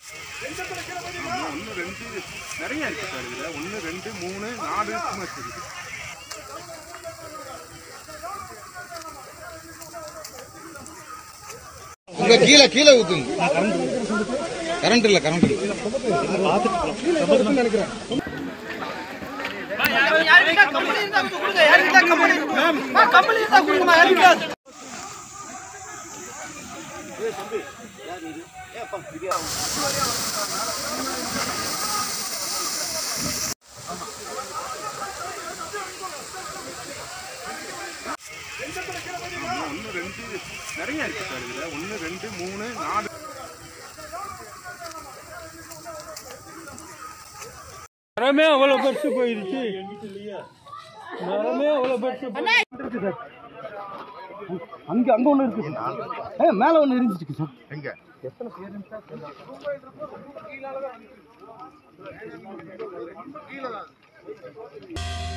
ஒன்று ரெண்டு நிறைய இருக்கு சார் இதில் ஒன்று ரெண்டு மூணு நாலு சும்மா இருக்குது இங்க கீழே கீழே ஊத்துங்க கரண்ட் இல்ல கரண்ட் இல்ல யாருக்கிட்ட கம்பெனி இருந்தா கொடுங்க யாருக்கிட்ட கம்பெனி கம்பெனி இருந்தா கொடுங்கம்மா யாருக்கிட்ட ஒன்று ரெண்டு நிறைய இருக்கு சார் இதில் ஒன்று ரெண்டு மூணு நாலு மரமே அவ்வளவு பெருசு போயிருச்சு மரமே அவ்வளவு பெருசு அங்க அங்க ஒண்ணு இருக்கு சார் ஏ மேல ஒண்ணு இருந்துச்சு சார் எங்க கீழே